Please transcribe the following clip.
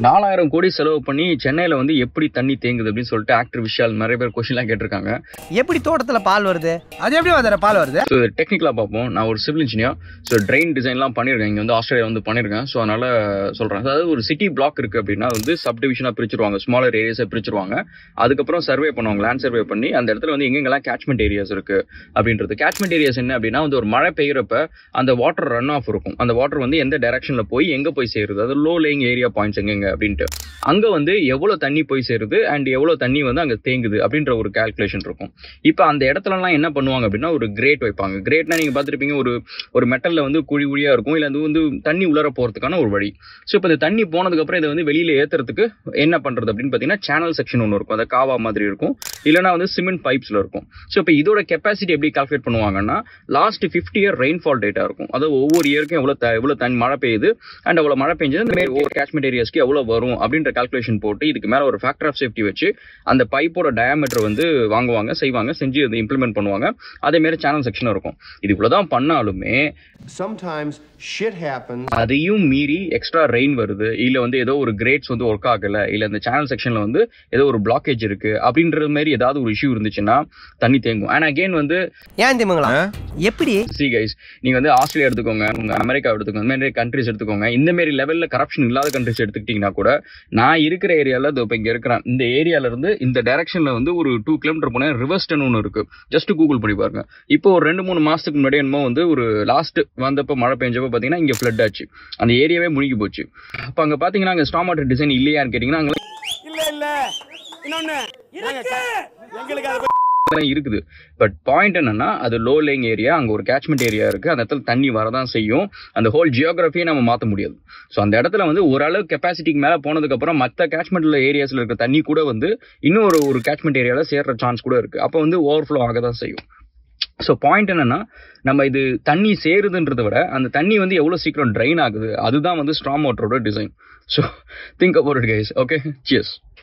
நாலாயிரம் கோடி செலவு பண்ணி சென்னையில வந்து எப்படி தண்ணி தேங்குது அப்படின்னு சொல்லிட்டு ஆக்டர் விஷால் நிறைய பேர் கொஸ்டின்லாம் கேட்டிருக்காங்க எப்படி தோட்டத்துல பால் வருது அது எப்படி வர பால் வருது ஸோ டெக்னிக்கலாக பார்ப்போம் நான் ஒரு சிவில் இன்ஜினியர் ஸோ ட்ரெயின் டிசைன்லாம் பண்ணியிருக்கேன் இங்கே வந்து ஆஸ்திரேலியா வந்து பண்ணியிருக்கேன் ஸோ அதனால சொல்கிறேன் அதாவது ஒரு சிட்டி பிளாக் இருக்குது அப்படின்னா வந்து சப் டிவிஷனாக பிரிச்சிருவாங்க ஸ்மாலர் ஏரியாஸை பிரிச்சிருவாங்க அதுக்கப்புறம் சர்வே பண்ணுவாங்க லேண்ட் சர்வே பண்ணி அந்த இடத்துல வந்து எங்கெங்கெல்லாம் கேட்ச்மெண்ட் ஏரியாஸ் இருக்குது அப்படின்றது கேட்ச்மெண்ட் ஏரியாஸ் என்ன அப்படின்னா வந்து ஒரு மழை பெய்யறப்ப அந்த வாட்டர் ரன் ஆஃப் இருக்கும் அந்த வாட்டர் வந்து எந்த டைரக்ஷனில் போய் எங்கே போய் சேருது அது லோ லேயிங் ஏரியா பாயிண்ட்ஸ் எங்கெங்க அப்படின்ட்டு அங்கே வந்து எவ்வளோ தண்ணி போய் சேருது அண்ட் எவ்வளோ தண்ணி வந்து அங்கே தேங்குது அப்படின்ற ஒரு கால்குலேஷன் இருக்கும் இப்போ அந்த இடத்துலலாம் என்ன பண்ணுவாங்க அப்படின்னா ஒரு கிரேட் வைப்பாங்க கிரேட்னா நீங்கள் பார்த்துருப்பீங்க ஒரு ஒரு மெட்டலில் வந்து குழி குழியாக இருக்கும் இல்லை அது வந்து தண்ணி உள்ளர போகிறதுக்கான ஒரு வழி ஸோ இப்போ இந்த தண்ணி போனதுக்கப்புறம் இதை வந்து வெளியில் ஏற்றுறதுக்கு என்ன பண்ணுறது அப்படின்னு பார்த்தீங்கன்னா சேனல் செக்ஷன் ஒன்று இருக்கும் அந்த காவா மாதிரி இருக்கும் இல்லைனா வந்து சிமெண்ட் பைப்ஸில் இருக்கும் ஸோ இப்போ இதோட கெப்பாசிட்டி எப்படி கால்குலேட் பண்ணுவாங்கன்னா last fifty year rainfall data இருக்கும் அதாவது ஒவ்வொரு இயருக்கும் எவ்வளோ த எவ்வளோ தண்ணி மழை பெய்யுது அண்ட் அவ்வளோ மழை பெஞ்சது இந்த மாதிரி ஒவ்வொரு கேட்ச்மெண்ட் ஏரியாஸ்க்கு எவ்வளோ வரும் அப்படின்ற கால்குலேஷன் போட்டு இதுக்கு மேலே ஒரு ஃபேக்டர் ஆஃப் சேஃப்டி வச்சு அந்த பைப்போட டயாமீட்டர் வந்து வாங்குவாங்க செய்வாங்க செஞ்சு அதை இம்ப்ளிமெண்ட் பண்ணுவாங்க அதே மாதிரி சேனல் செக்ஷன் இருக்கும் இது இவ்வளோதான் பண்ணாலுமே Sometimes shit happens. அதையும் மீறி எக்ஸ்ட்ரா ரெயின் வருது இல்ல வந்து ஏதோ ஒரு கிரேட்ஸ் வந்து ஒர்க் ஆகல இல்ல இந்த சேனல் செக்ஷன்ல வந்து ஏதோ ஒரு பிளாக்கேஜ் இருக்கு அப்படின்ற மாதிரி ஏதாவது ஒரு இஷ்யூ இருந்துச்சுன்னா தண்ணி தேங்கும் அண்ட் அகைன் வந்து ஏன் திமுங்களா எப்படி சி கைஸ் நீங்க வந்து ஆஸ்திரேலியா எடுத்துக்கோங்க உங்க அமெரிக்கா எடுத்துக்கோங்க இந்த மாதிரி கண்ட்ரிஸ் எடுத்துக்கோங்க இந்த மாதிரி லெவல்ல கரப்ஷன் இல்லாத கண்ட்ரிஸ் எடுத்துக்கிட்டீங்கன்னா கூட நான் இருக்கிற ஏரியால இதோ இப்போ இங்க இருக்கிறேன் இந்த ஏரியால இருந்து இந்த டைரக்ஷன்ல வந்து ஒரு டூ கிலோமீட்டர் போனா ரிவர்ஸ்டன் ஒன்று இருக்கு ஜஸ்ட் கூகுள் பண்ணி பாருங்க இப்போ ஒரு ரெண்டு மூணு மாசத்துக்கு முன்னாடி என்னமோ வந்து ஒரு லாஸ்ட் வந்தப்போ மழை பெஞ்சப்போ பாத்தீங்கன்னா இங்க ஃபிளட் ஆச்சு அந்த ஏரியாவே முழுகி போச்சு அப்ப அங்க பாத்தீங்கன்னா அங்க ஸ்டாம் வாட்டர் டிசைன் இல்லையான்னு கேட்டீங்கன்னா அங்க இல்ல இல்ல இன்னொன்னு எங்களுக்கு அது தான் இருக்குது பட் பாயிண்ட் என்னன்னா அது லோ லேயிங் ஏரியா அங்க ஒரு கேட்ச்மெண்ட் ஏரியா இருக்கு அந்த இடத்துல தண்ணி வரதான் செய்யும் அந்த ஹோல் ஜியோகிராஃபியை நம்ம மாத்த முடியாது ஸோ அந்த இடத்துல வந்து ஓரளவு கெப்பாசிட்டிக்கு மேல போனதுக்கு அப்புறம் மற்ற கேட்ச்மெண்ட்ல ஏரியாஸ்ல இருக்க தண்ணி கூட வந்து இன்னும் ஒரு ஒரு கேட்ச்மெண்ட் ஏரியால சேர்ற சான்ஸ் கூட இருக்கு அப்போ வந்து ஓவர்ஃப்ளோ ஆக தான் செய்யும் ஸோ பாயிண்ட் என்னன்னா நம்ம இது தண்ணி சேருதுன்றதை விட அந்த தண்ணி வந்து எவ்வளோ சீக்கிரம் ட்ரைன் ஆகுது அதுதான் வந்து ஸ்ட்ராங் வாட்டரோட design so think about it guys okay cheers